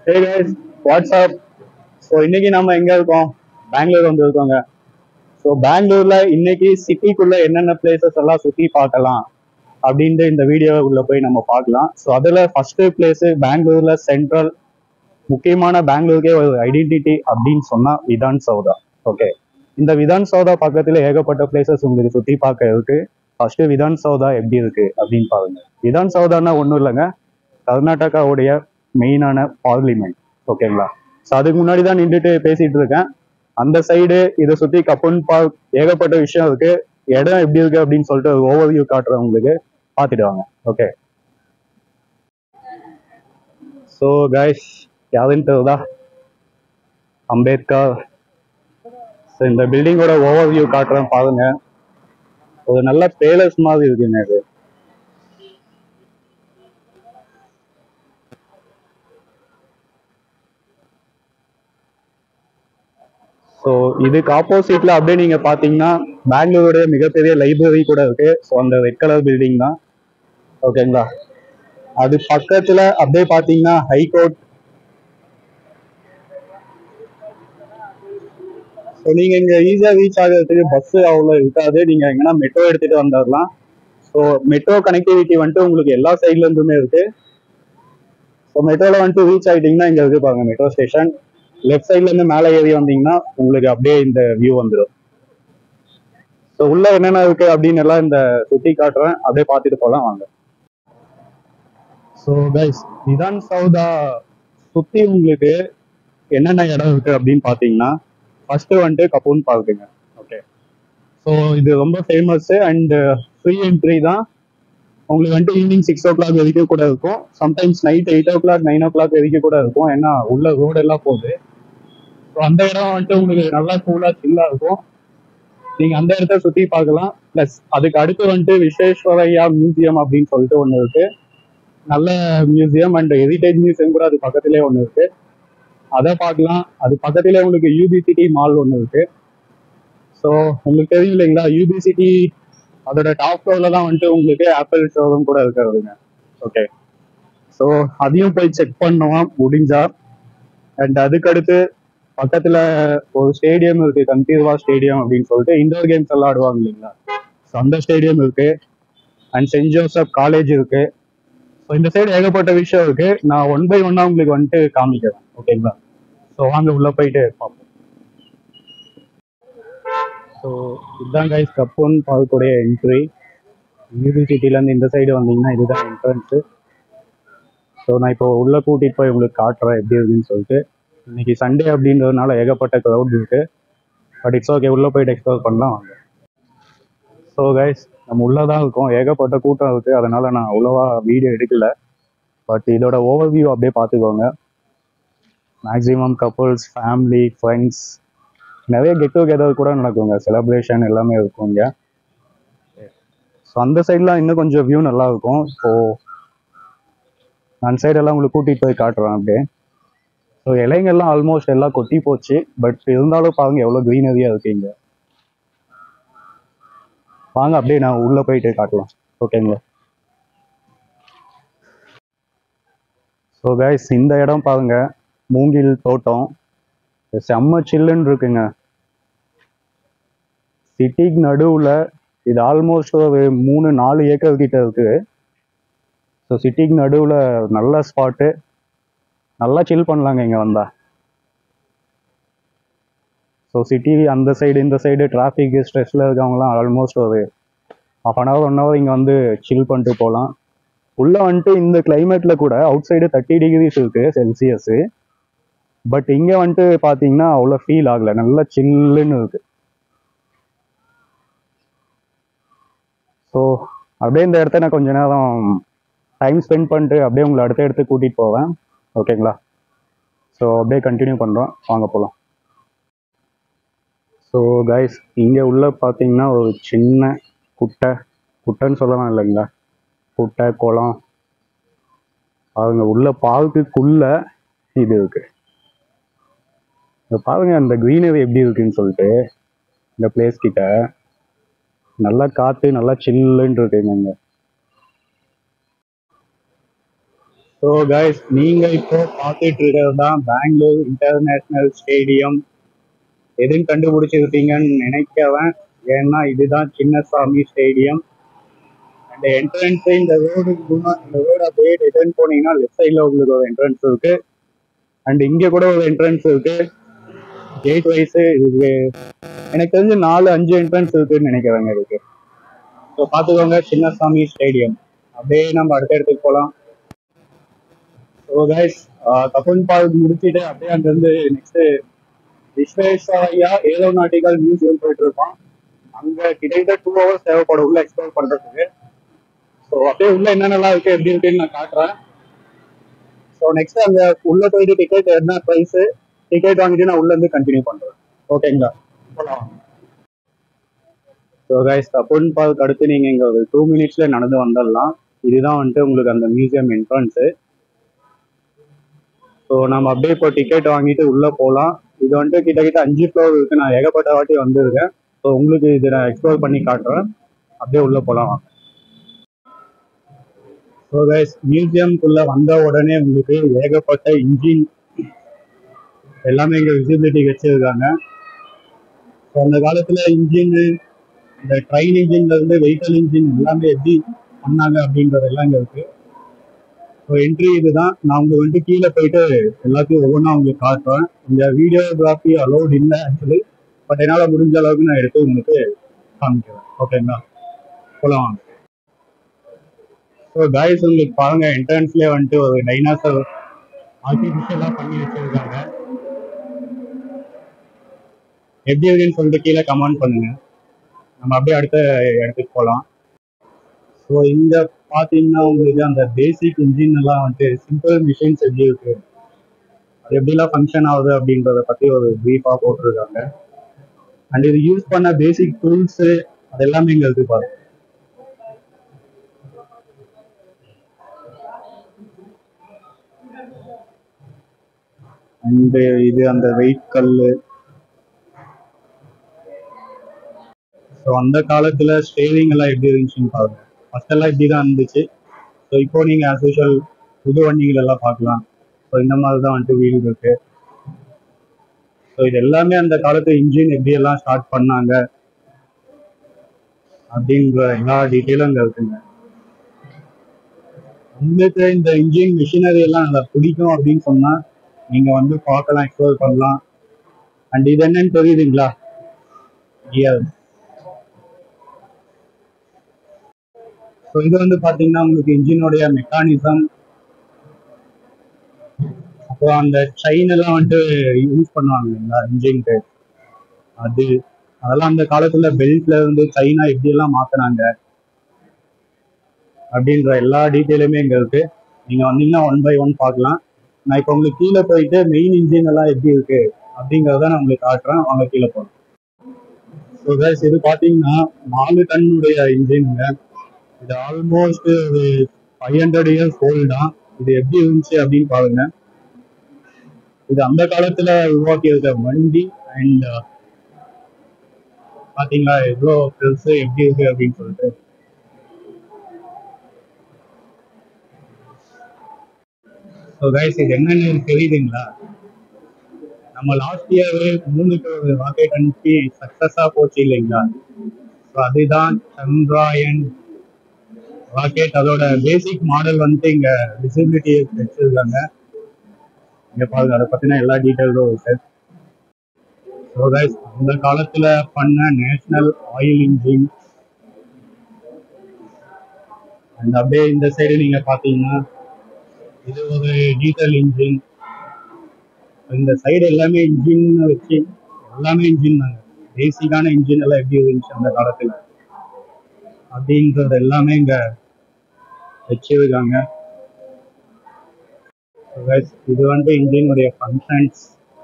hey guys WhatsApp so இன்னைக்கு நம்ம எங்க இருக்கோம் பெங்களூர் வந்து இருக்கோங்க ஸோ பெங்களூர்ல இன்னைக்கு சிட்டிக்குள்ள என்னென்ன பிளேசஸ் எல்லாம் சுத்தி பார்க்கலாம் அப்படின்ட்டு இந்த வீடியோ உள்ள போய் நம்ம பார்க்கலாம் ஸோ அதுல ஃபர்ஸ்ட் பிளேஸ் பெங்களூர்ல சென்ட்ரல் முக்கியமான பெங்களூருக்கே ஒரு ஐடென்டிட்டி அப்படின்னு சொன்னா விதான் சௌதா ஓகே இந்த விதான் சௌதா பக்கத்துல ஏகப்பட்ட பிளேசஸ் உங்களுக்கு சுத்தி பார்க்க இருக்கு ஃபர்ஸ்ட் விதான் சௌதா எப்படி இருக்கு அப்படின்னு பாருங்க விதான் சௌதான்னா ஒன்றும் இல்லைங்க கர்நாடகாவுடைய மெயினான பார்லிமெண்ட் ஓகேங்களா ஸோ அதுக்கு முன்னாடி தான் நின்றுட்டு பேசிட்டு இருக்கேன் அந்த சைடு இதை சுத்தி கப்பன் பார்க் ஏகப்பட்ட விஷயம் இருக்கு இடம் எப்படி இருக்கு அப்படின்னு சொல்லிட்டு ஓவர் வியூ காட்டுறேன் உங்களுக்கு பார்த்துட்டு வாங்க ஓகே ஸோ கைஸ் யாருன்னு தெரியுதா அம்பேத்கர் ஸோ இந்த பில்டிங்கோட ஓவர் வியூ காட்டுறேன் பாருங்க ஒரு நல்ல பேலஸ் மாதிரி இருக்குங்க இது ஸோ இதுக்கு ஆப்போசிட்ல அப்படியே நீங்க பாத்தீங்கன்னா பெங்களூருடைய மிகப்பெரிய லைப்ரரி கூட இருக்கு ஸோ அந்த ரெட் கலர் பில்டிங் தான் ஓகேங்களா அது பக்கத்துல அப்படியே பாத்தீங்கன்னா ஹைகோர்ட் ஸோ நீங்க இங்க ஈஸியா ரீச் ஆகிறதுக்கு பஸ் அவ்வளோ இருக்காது நீங்க எங்கன்னா மெட்ரோ எடுத்துட்டு வந்துடலாம் ஸோ மெட்ரோ கனெக்டிவிட்டி வந்துட்டு உங்களுக்கு எல்லா சைட்ல இருந்துமே இருக்கு ஸோ மெட்ரோல வந்துட்டு ரீச் ஆயிட்டீங்கன்னா இங்க இருக்கு பாருங்க மெட்ரோ ஸ்டேஷன் லெஃப்ட் சைட்ல இருந்து மேலே ஏறி வந்தீங்கன்னா உங்களுக்கு அப்படியே இந்த வியூ வந்துடும் ஸோ உள்ள என்னென்ன இருக்கு அப்படின்னு எல்லாம் இந்த சுத்தி காட்டுறேன் அப்படியே பார்த்துட்டு போகலாம் வாங்க ஸோ கைஸ் விதான் சௌதா சுத்தி உங்களுக்கு என்னென்ன இடம் இருக்கு அப்படின்னு பார்த்தீங்கன்னா ஃபர்ஸ்ட் வந்துட்டு கப்பூன் பார்க்குங்க ஓகே ஸோ இது ரொம்ப ஃபேமஸ் அண்ட் ஃப்ரீ என்ட்ரி தான் உங்களுக்கு வந்துட்டு ஈவினிங் சிக்ஸ் ஓ கிளாக் வரைக்கும் கூட இருக்கும் sometimes night eight o'clock nine o'clock வரைக்கும் கூட இருக்கும் ஏன்னா உள்ள ரோடு எல்லாம் போகுது ஸோ அந்த இடம் வந்துட்டு உங்களுக்கு நல்லா கூலா சில்லா இருக்கும் நீங்க அந்த இடத்த சுத்தி பார்க்கலாம் பிளஸ் அதுக்கு அடுத்து வந்துட்டு விஸ்வேஸ்வரையா மியூசியம் அப்படின்னு சொல்லிட்டு ஒன்று இருக்கு நல்ல மியூசியம் அண்ட் ஹெரிடேஜ் மியூசியம் கூட அது பக்கத்திலே ஒன்று இருக்கு அதை பார்க்கலாம் அது பக்கத்திலே உங்களுக்கு யூபிசிட்டி மால் ஒன்று இருக்கு ஸோ உங்களுக்கு தெரியும் இல்லைங்களா யூபிசிட்டி அதோட டாப் ஃப்ளோர்ல தான் வந்துட்டு உங்களுக்கு ஆப்பிள் ஷோரூம் கூட இருக்கிறதுங்க ஓகே ஸோ அதையும் போய் செக் பண்ணுவோம் முடிஞ்சா அண்ட் அதுக்கடுத்து பக்கத்துல ஒரு ஸ்டேடியம் இருக்கு கம்பீர்வா ஸ்டேடியம் அப்படின்னு சொல்லிட்டு இண்டோர் கேம்ஸ் எல்லாம் ஆடுவாங்க இல்லைங்களா ஸோ அந்த ஸ்டேடியம் இருக்கு அண்ட் சென்ட் ஜோசப் காலேஜ் இருக்கு ஸோ இந்த சைடு ஏகப்பட்ட விஷயம் இருக்கு நான் ஒன் பை ஒன்னா உங்களுக்கு வந்துட்டு காமிக்கிறேன் ஓகேங்களா ஸோ வாங்க உள்ள போயிட்டு பார்ப்போம் ஸோ இதுதான் கைஸ் கப்போன் பார்க்குடைய என்ட்ரி யூனிவர்சிட்டிலேருந்து இந்த சைடு வந்தீங்கன்னா இதுதான் என்ட்ரன்ஸு ஸோ நான் இப்போ உள்ள கூட்டிட்டு போய் உங்களுக்கு காட்டுறேன் எப்படி இருக்குன்னு சொல்லிட்டு இன்னைக்கு சண்டே அப்படின்றதுனால ஏகப்பட்ட க்ரௌட் இருக்கு பட் இட்ஸ் ஓகே உள்ள போயிட்டு எக்ஸ்ப்ளோர் பண்ணலாம் வாங்க ஸோ கைஸ் நம்ம உள்ளே தான் இருக்கோம் ஏகப்பட்ட கூட்டம் இருக்கு அதனால நான் அவ்வளோவா வீடியோ எடுக்கல பட் இதோட ஓவர் வியூ அப்படியே பார்த்துக்கோங்க மேக்ஸிமம் கப்புள்ஸ் ஃபேமிலி ஃப்ரெண்ட்ஸ் நிறைய கெட் டுகெதர் கூட நடக்குங்க செலிப்ரேஷன் எல்லாமே இருக்கும் இங்கே ஸோ அந்த சைட்லாம் இன்னும் கொஞ்சம் வியூ நல்லா இருக்கும் ஸோ அந்த சைடெல்லாம் உங்களுக்கு கூட்டிகிட்டு போய் காட்டுறேன் அப்படியே ஸோ இலைங்கெல்லாம் ஆல்மோஸ்ட் எல்லாம் கொட்டி போச்சு பட் இருந்தாலும் பாருங்க எவ்வளோ க்ரீனரியாக இருக்கு இங்கே வாங்க அப்படியே நான் உள்ளே போயிட்டு காட்டலாம் ஓகேங்களா ஸோ கைஸ் இந்த இடம் பாருங்க மூங்கில் தோட்டம் செம்ம சில்லுன்னு இருக்குங்க சிட்டிக்கு நடுவில் இது ஆல்மோஸ்ட் ஒரு மூணு நாலு ஏக்கர் கிட்ட இருக்கு ஸோ சிட்டிக்கு நடுவில் நல்ல ஸ்பாட்டு நல்லா சில் பண்ணலாங்க இங்கே வந்தா ஸோ சிட்டி அந்த சைடு இந்த சைடு டிராஃபிக் ஸ்ட்ரெஸ்ஸில் இருக்கவங்களாம் ஆல்மோஸ்ட் ஒரு half an hour one hour இங்கே வந்து சில் பண்ணிட்டு போகலாம் உள்ளே வந்துட்டு இந்த கிளைமேட்ல கூட அவுட் சைடு தேர்ட்டி டிகிரிஸ் இருக்கு செல்சியஸு பட் இங்கே வந்துட்டு பார்த்தீங்கன்னா அவ்வளோ ஃபீல் ஆகல நல்லா சில்லுன்னு இருக்கு ஸோ அப்படியே இந்த இடத்த நான் கொஞ்ச நேரம் டைம் ஸ்பெண்ட் பண்ணிட்டு அப்படியே உங்களை அடுத்த இடத்துக்கு கூட்டிகிட்டு போவேன் ஓகேங்களா ஸோ அப்படியே கண்டினியூ பண்ணுறோம் வாங்க போகலாம் ஸோ கைஸ் இங்கே உள்ள பார்த்தீங்கன்னா ஒரு சின்ன குட்டை குட்டைன்னு சொல்லலாம் இல்லைங்களா குட்டை குளம் அவங்க உள்ள பார்க்குக்குள்ள இது இருக்கு இங்க பாருங்க அந்த க்ரீனரி எப்படி இருக்குன்னு சொல்லிட்டு இந்த பிளேஸ் கிட்ட நல்லா காத்து நல்லா சில்லுன்னு இருக்குங்க இங்க ஸோ ஸோ கைஸ் நீங்க இப்போ பார்த்துட்டு இருக்கிறது தான் பெங்களூர் இன்டர்நேஷனல் ஸ்டேடியம் எதுவும் கண்டுபிடிச்சிருப்பீங்கன்னு நினைக்கவன் ஏன்னா இதுதான் சின்னசாமி ஸ்டேடியம் அந்த என்ட்ரன்ஸ் இந்த ரோடு இந்த ரோடு அப்படியே ரிட்டர்ன் போனீங்கன்னா லெஃப்ட் சைடில் உங்களுக்கு ஒரு என்ட்ரன்ஸ் இருக்கு அண்ட் இங்கே கூட ஒரு என்ட்ரன்ஸ் இருக்கு கேட் வைஸ் இது எனக்கு தெரிஞ்சு நாலு அஞ்சு என்ட்ரன்ஸ் இருக்குன்னு நினைக்கிறேங்க இதுக்கு ஸோ பார்த்துக்கோங்க சின்னசாமி ஸ்டேடியம் அப்படியே நம்ம அடுத்த இடத்துக்கு போகலாம் ஸோ கைஸ் தப்புன் பார்க் முடிச்சுட்டு அப்படியே அங்கேருந்து நெக்ஸ்ட் விஸ்வேஸ்வரையா ஏரோநாட்டிக்கல் மியூசியம் போயிட்டு இருக்கோம் அங்க கிட்டத்தட்ட டூ ஹவர்ஸ் தேவைப்படும் உள்ள எக்ஸ்ப்ளோர் பண்றதுக்கு ஸோ அப்படியே உள்ள என்னென்னலாம் இருக்கு எப்படி இருக்குன்னு நான் காட்டுறேன் ஸோ நெக்ஸ்ட் அங்க உள்ள போயிட்டு டிக்கெட் என்ன ப்ரைஸ் டிக்கெட் வாங்கிட்டு நான் உள்ள இருந்து கண்டினியூ பண்றேன் ஓகேங்களா போலாம் ஸோ கைஸ் தப்புன் பார்க் அடுத்து நீங்க இங்க ஒரு டூ மினிட்ஸ்ல நடந்து வந்துடலாம் இதுதான் வந்துட்டு உங்களுக்கு அந்த மியூசியம் என்ட்ரன்ஸு ஸோ நம்ம அப்படியே இப்போ டிக்கெட் வாங்கிட்டு உள்ள போகலாம் இது வந்துட்டு கிட்டத்தட்ட அஞ்சு ஃப்ளோர் இருக்கு நான் ஏகப்பட்ட வாட்டி வந்திருக்கேன் ஸோ உங்களுக்கு இது நான் எக்ஸ்ப்ளோர் பண்ணி காட்டுறேன் அப்படியே உள்ள போகலாம் ஸோ கைஸ் மியூசியம்குள்ள வந்த உடனே உங்களுக்கு ஏகப்பட்ட இன்ஜின் எல்லாமே இங்க விசிபிலிட்டி வச்சிருக்காங்க ஸோ அந்த காலத்துல இன்ஜின் இந்த ட்ரெயின் இன்ஜின்ல இருந்து வெஹிக்கல் இன்ஜின் எல்லாமே எப்படி பண்ணாங்க அப்படின்றது எல்லாம் இங்க இருக்கு ஸோ என்ட்ரி இதுதான் நான் உங்களுக்கு வந்துட்டு கீழே போயிட்டு எல்லாத்தையும் ஒவ்வொன்றா உங்களுக்கு காட்டுறேன் இந்த வீடியோகிராஃபி அலோட் இல்லை ஆக்சுவலி பட் என்னால் முடிஞ்ச அளவுக்கு நான் எடுத்து உங்களுக்கு காமிக்கிறேன் ஓகேங்களா போலாம் ஸோ காய்ஸ் உங்களுக்கு பாருங்க என்ட்ரன்ஸ்லேயே வந்துட்டு ஒரு டைனாசர் ஆர்டிஃபிஷியலாக பண்ணி வச்சிருக்காங்க எப்படி இருக்குன்னு சொல்லிட்டு கீழே கமெண்ட் பண்ணுங்க நம்ம அப்படியே அடுத்த இடத்துக்கு போகலாம் ஸோ இங்க பாத்தீங்கன்னா உங்களுக்கு அந்த பேசிக் இன்ஜின் எல்லாம் வந்துட்டு சிம்பிள் மிஷின்ஸ் எப்படி இருக்கு அது எப்படிலாம் ஃபங்க்ஷன் ஆகுது அப்படின்றத பத்தி ஒரு ப்ரீஃபா போட்டிருக்காங்க அண்ட் இது யூஸ் பண்ண பேசிக் டூல்ஸ் அது எல்லாமே இங்க இருக்கு பாருங்க அண்ட் இது அந்த வெயிட் கல்லு ஸோ அந்த காலத்துல ஸ்டேரிங் எல்லாம் எப்படி இருந்துச்சுன்னு பாருங்க ஃபர்ஸ்ட் எல்லாம் இப்படி தான் இருந்துச்சு ஸோ இப்போ நீங்க ஆஸ் யூஷுவல் புது வண்டிகள் எல்லாம் பார்க்கலாம் ஸோ இந்த மாதிரி தான் வந்துட்டு வீல் இருக்கு ஸோ இது எல்லாமே அந்த காலத்து இன்ஜின் எப்படி எல்லாம் ஸ்டார்ட் பண்ணாங்க அப்படின்ற எல்லா டீட்டெயிலும் அங்கே இருக்குங்க உங்களுக்கு இந்த இன்ஜின் மிஷினரி எல்லாம் நல்லா பிடிக்கும் அப்படின்னு சொன்னா நீங்க வந்து பார்க்கலாம் எக்ஸ்ப்ளோர் பண்ணலாம் அண்ட் இது என்னன்னு தெரியுதுங்களா கியர் ஸோ இது வந்து பாத்தீங்கன்னா உங்களுக்கு இன்ஜினோடைய மெக்கானிசம் அப்புறம் அந்த செயின் எல்லாம் வந்துட்டு யூஸ் பண்ணுவாங்க இல்லைங்களா இன்ஜின்க்கு அது அதெல்லாம் அந்த காலத்துல பெல்ட்ல இருந்து சைனா எப்படி எல்லாம் மாத்தினாங்க அப்படின்ற எல்லா டீட்டெயிலுமே இங்க இருக்கு நீங்க வந்தீங்கன்னா ஒன் பை ஒன் பார்க்கலாம் நான் இப்போ உங்களுக்கு கீழே போயிட்டு மெயின் இன்ஜின் எல்லாம் எப்படி இருக்கு அப்படிங்கறத நான் உங்களுக்கு காட்டுறேன் வாங்க கீழே போகலாம் ஸோ guys இது பாத்தீங்கன்னா நாலு டன்னுடைய இன்ஜின்ங்க இது ஆல்மோஸ்ட் ஒரு ஃபைவ் ஹண்ட்ரட் இயர்ஸ் ஓல்டு தான் இது எப்படி இருந்துச்சு அப்படின்னு பாருங்க இது அந்த காலத்துல உருவாக்கி இருக்க வண்டி அண்ட் பாத்தீங்களா எவ்வளோ பெருசு எப்படி இருக்கு அப்படின்னு சொல்லிட்டு ஸோ கைஸ் இது என்னன்னு தெரியுதுங்களா நம்ம லாஸ்ட் இயர் மூணுக்கு ஒரு ராக்கெட் அனுப்பி சக்சஸா போச்சு இல்லைங்களா ஸோ அதுதான் சந்திராயன் ராக்கெட் அதோட பேசிக் மாடல் வந்துட்டு இங்க விசிபிலிட்டி வச்சிருக்காங்க இங்க பாருங்க அதை பத்தின எல்லா டீட்டெயிலும் இருக்கு ஸோ கைஸ் அந்த காலத்துல பண்ண நேஷனல் ஆயில் இன்ஜின் அண்ட் அப்படியே இந்த சைடு நீங்க பாத்தீங்கன்னா இது ஒரு டீசல் இன்ஜின் இந்த சைடு எல்லாமே இன்ஜின் வச்சு எல்லாமே இன்ஜின் தாங்க பேசிக்கான இன்ஜின் எல்லாம் எப்படி இருந்துச்சு அந்த காலத்துல அப்படின்றது எல்லாமே இங்க வச்சிருக்காங்க So guys, இது வந்து இன்ஜினுடைய ஃபங்க்ஷன்ஸ்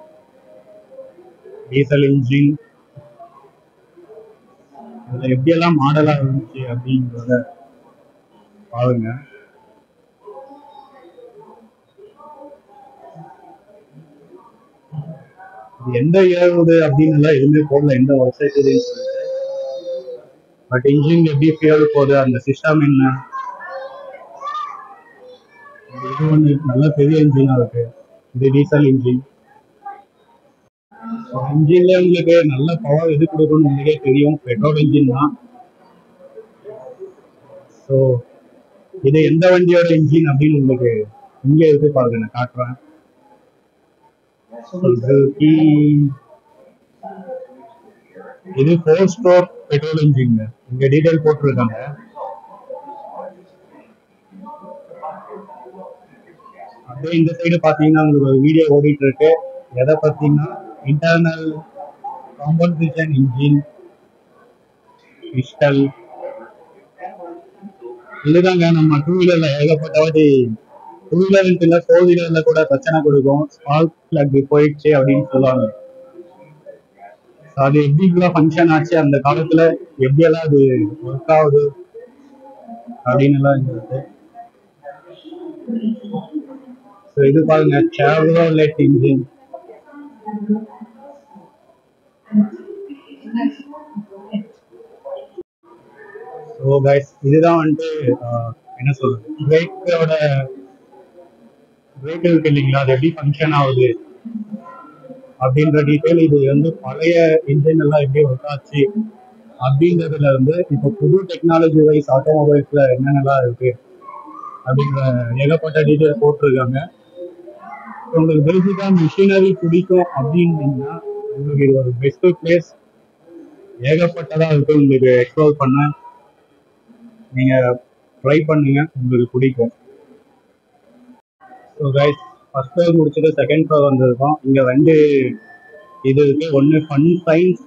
டீசல் இன்ஜின் இதுல எப்படியெல்லாம் மாடலா இருந்துச்சு அப்படின்றத பாருங்க இது எந்த ஏறுது அப்படின்னு எல்லாம் எதுவுமே போடல எந்த வருஷத்துலயும் சொல்லிட்டு பட் இன்ஜின் எப்படி ஃபியூல் போகுது அந்த சிஸ்டம் என்ன இது ஒன்று நல்ல பெரிய இன்ஜினாக இருக்கு இது டீசல் இன்ஜின் இன்ஜின்ல உங்களுக்கு நல்ல பவர் எது கொடுக்கும்னு உங்களுக்கே தெரியும் பெட்ரோல் இன்ஜின் தான் ஸோ இது எந்த வண்டியோட இன்ஜின் அப்படின்னு உங்களுக்கு இங்கே இருக்கு பாருங்க நான் காட்டுறேன் சுசுகி இது ஃபோர் ஸ்ட்ரோக் பெட்ரோல் இன்ஜின் இங்க டீடைல் போட்டிருக்காங்க அப்படியே இந்த சைடு பாத்தீங்கன்னா உங்களுக்கு ஒரு வீடியோ ஓடிட்டு இருக்கு எதை பத்தினா இன்டர்னல் காம்பன்சேஷன் இன்ஜின் பிஸ்டல் இதுதாங்க நம்ம டூ வீலர்ல ஏகப்பட்ட வாட்டி டூ வீலர் இல்ல ஃபோர் வீலர்ல கூட பிரச்சனை கொடுக்கும் ஸ்பார்க் பிளக் போயிடுச்சு அப்படின்னு சொல்லுவாங்க So அது எப்படிலாம் ஃபங்க்ஷன் ஆச்சு அந்த காலத்துல எப்படியெல்லாம் அது ஒர்க் ஆகுது அப்படின்னு எல்லாம் இருக்கு ஸோ இது பாருங்க சேவ்ரோலெட் இன்ஜின் ஸோ கைஸ் இதுதான் வந்துட்டு ஆஹ், என்ன சொல்றது பிரேக்கோட பிரேக் இருக்கு இல்லைங்களா அது எப்படி ஃபங்க்ஷன் ஆகுது அப்படின்ற டீட்டெயில் இது வந்து பழைய இன்ஜின் எல்லாம் எப்படி ஒர்க் ஆச்சு அப்படின்றதுல இருந்து இப்போ புது டெக்னாலஜி வைஸ் ஆட்டோமொபைல்ஸ்ல என்னென்னலாம் இருக்கு அப்படின்ற ஏகப்பட்ட டீட்டெயில் போட்டிருக்காங்க உங்களுக்கு பேசிக்கா மிஷினரி பிடிக்கும் அப்படின்னீங்கன்னா உங்களுக்கு இது ஒரு பெஸ்ட் பிளேஸ் ஏகப்பட்டதா இருக்கு உங்களுக்கு எக்ஸ்ப்ளோர் பண்ண நீங்க ட்ரை பண்ணுங்க உங்களுக்கு பிடிக்கும் ஸோ கைஸ் ஃபர்ஸ்ட் ஃப்ளோர் முடிச்சுட்டு செகண்ட் ஃப்ளோர் வந்திருக்கோம் இங்க ரெண்டு இது இருக்கு ஒன்று fun science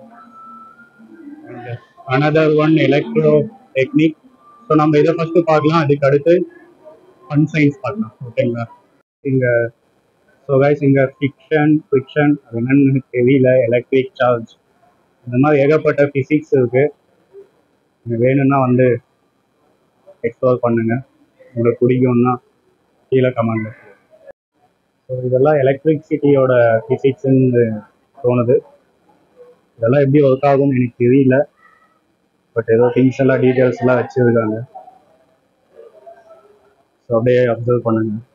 another one electro technic so நம்ம இதை ஃபர்ஸ்ட் பார்க்கலாம் அதுக்கு அடுத்து ஃபன் சயின்ஸ் பார்க்கலாம் ஓகேங்களா இங்க ஸோ கைஸ் இங்க ஃபிக்ஷன் ஃபிக்ஷன் அது என்னன்னு எனக்கு தெரியல எலக்ட்ரிக் சார்ஜ் இந்த மாதிரி ஏகப்பட்ட ஃபிசிக்ஸ் இருக்கு நீங்க வேணும்னா வந்து எக்ஸ்ப்ளோர் பண்ணுங்க உங்களுக்கு பிடிக்கும்னா கீழே கமெண்ட் ஸோ இதெல்லாம் எலக்ட்ரிசிட்டியோட ஃபிசிக்ஸ்ன்னு தோணுது இதெல்லாம் எப்படி ஒர்க் ஆகும்னு எனக்கு தெரியல பட் ஏதோ திங்ஸ் எல்லாம் டீட்டெயில்ஸ் எல்லாம் வச்சிருக்காங்க ஸோ அப்படியே அப்சர்வ் பண்ணுங்க